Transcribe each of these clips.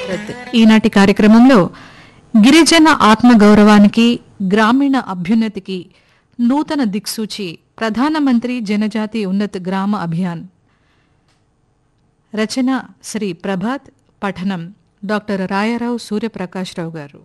ఈనాటి కార్యక్రమంలో గిరిజన ఆత్మగౌరవానికి గ్రామీణ అభ్యున్నతికి నూతన దిక్సూచి ప్రధానమంత్రి జనజాతి ఉన్నత్ గ్రామ అభియాన్ రచన శ్రీ ప్రభాత్ పఠనం డాక్టర్ రాయారావు సూర్యప్రకాశ్రావు గారు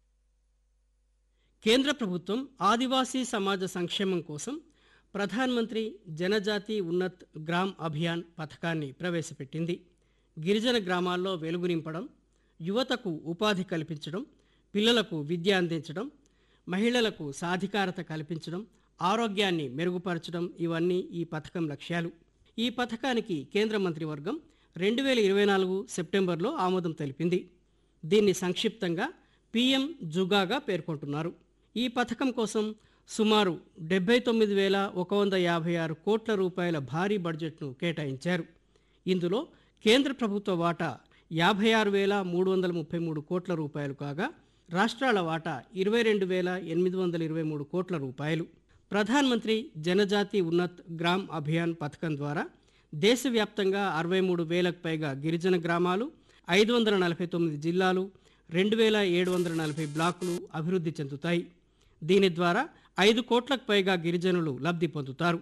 కేంద్ర ప్రభుత్వం ఆదివాసీ సమాజ సంక్షేమం కోసం ప్రధాన్ మంత్రి జనజాతి ఉన్నత్ గ్రామ్ అభియాన్ పథకాన్ని ప్రవేశపెట్టింది గిరిజన గ్రామాల్లో వెలుగు నింపడం యువతకు ఉపాధి కల్పించడం పిల్లలకు విద్య అందించడం మహిళలకు సాధికారత కల్పించడం ఆరోగ్యాన్ని మెరుగుపరచడం ఇవన్నీ ఈ పథకం లక్ష్యాలు ఈ పథకానికి కేంద్ర మంత్రివర్గం రెండు వేల ఇరవై నాలుగు సెప్టెంబర్లో ఆమోదం తెలిపింది దీన్ని సంక్షిప్తంగా పిఎం జుగాగా పేర్కొంటున్నారు ఈ పథకం కోసం సుమారు డెబ్బై తొమ్మిది వేల ఒక వంద యాభై ఆరు కోట్ల రూపాయల భారీ బడ్జెట్ను కేటాయించారు ఇందులో కేంద్ర ప్రభుత్వ వాటా యాభై ఆరు వేల మూడు వందల ముప్పై మూడు కోట్ల రూపాయలు కాగా రాష్ట్రాల వాటా ఇరవై రెండు వేల ఎనిమిది వందల ఇరవై మూడు కోట్ల రూపాయలు ప్రధాన్ మంత్రి జనజాతి ఉన్నత్ గ్రామ్ అభియాన్ పథకం ద్వారా దేశవ్యాప్తంగా అరవై మూడు వేలకు పైగా గిరిజన గ్రామాలు ఐదు వందల నలభై తొమ్మిది జిల్లాలు రెండు వేల ఏడు వందల నలభై బ్లాకులు అభివృద్ధి చెందుతాయి దీని ద్వారా ఐదు కోట్లకు పైగా గిరిజనులు లబ్ధి పొందుతారు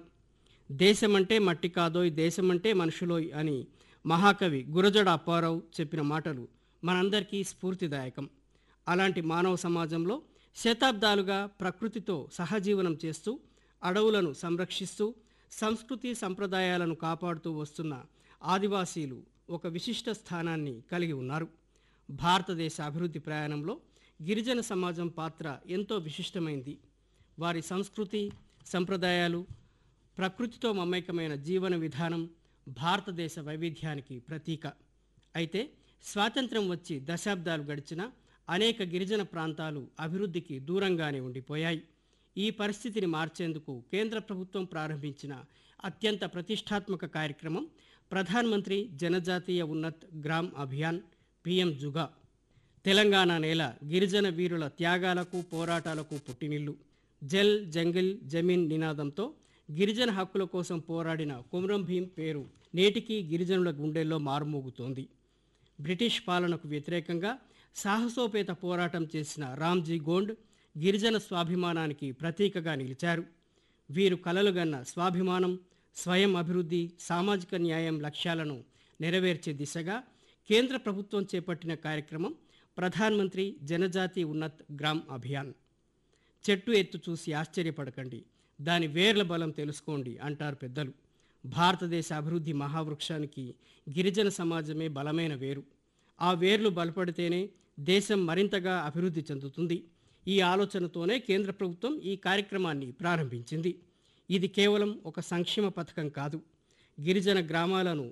దేశమంటే మట్టి కాదోయ్ దేశమంటే మనుషులోయ్ అని మహాకవి గురజడ అప్పారావు చెప్పిన మాటలు మనందరికీ స్ఫూర్తిదాయకం అలాంటి మానవ సమాజంలో శతాబ్దాలుగా ప్రకృతితో సహజీవనం చేస్తూ అడవులను సంరక్షిస్తూ సంస్కృతి సంప్రదాయాలను కాపాడుతూ వస్తున్న ఆదివాసీలు ఒక విశిష్ట స్థానాన్ని కలిగి ఉన్నారు భారతదేశ అభివృద్ధి ప్రయాణంలో గిరిజన సమాజం పాత్ర ఎంతో విశిష్టమైంది వారి సంస్కృతి సంప్రదాయాలు ప్రకృతితో మమైకమైన జీవన విధానం భారతదేశ వైవిధ్యానికి ప్రతీక అయితే స్వాతంత్ర్యం వచ్చి దశాబ్దాలు గడిచినా అనేక గిరిజన ప్రాంతాలు అభివృద్ధికి దూరంగానే ఉండిపోయాయి ఈ పరిస్థితిని మార్చేందుకు కేంద్ర ప్రభుత్వం ప్రారంభించిన అత్యంత ప్రతిష్టాత్మక కార్యక్రమం ప్రధాన్ మంత్రి జనజాతీయ ఉన్నత్ గ్రామ్ అభియాన్ పిఎం జుగా తెలంగాణ నేల గిరిజన వీరుల త్యాగాలకు పోరాటాలకు పుట్టినిల్లు జల్ జంగిల్ జమీన్ నినాదంతో గిరిజన హక్కుల కోసం పోరాడిన కుమ్రం భీం పేరు నేటికీ గిరిజనుల గుండెల్లో మారుమోగుతోంది బ్రిటిష్ పాలనకు వ్యతిరేకంగా సాహసోపేత పోరాటం చేసిన రామ్జీ గోండ్ గిరిజన స్వాభిమానానికి ప్రతీకగా నిలిచారు వీరు కలలుగన్న స్వాభిమానం స్వయం అభివృద్ధి సామాజిక న్యాయం లక్ష్యాలను నెరవేర్చే దిశగా కేంద్ర ప్రభుత్వం చేపట్టిన కార్యక్రమం ప్రధాన్ మంత్రి జనజాతి ఉన్నత్ గ్రామ్ అభియాన్ చెట్టు ఎత్తు చూసి ఆశ్చర్యపడకండి దాని వేర్ల బలం తెలుసుకోండి అంటారు పెద్దలు భారతదేశ అభివృద్ధి మహావృక్షానికి గిరిజన సమాజమే బలమైన వేరు ఆ వేర్లు బలపడితేనే దేశం మరింతగా అభివృద్ధి చెందుతుంది ఈ ఆలోచనతోనే కేంద్ర ప్రభుత్వం ఈ కార్యక్రమాన్ని ప్రారంభించింది ఇది కేవలం ఒక సంక్షేమ పథకం కాదు గిరిజన గ్రామాలను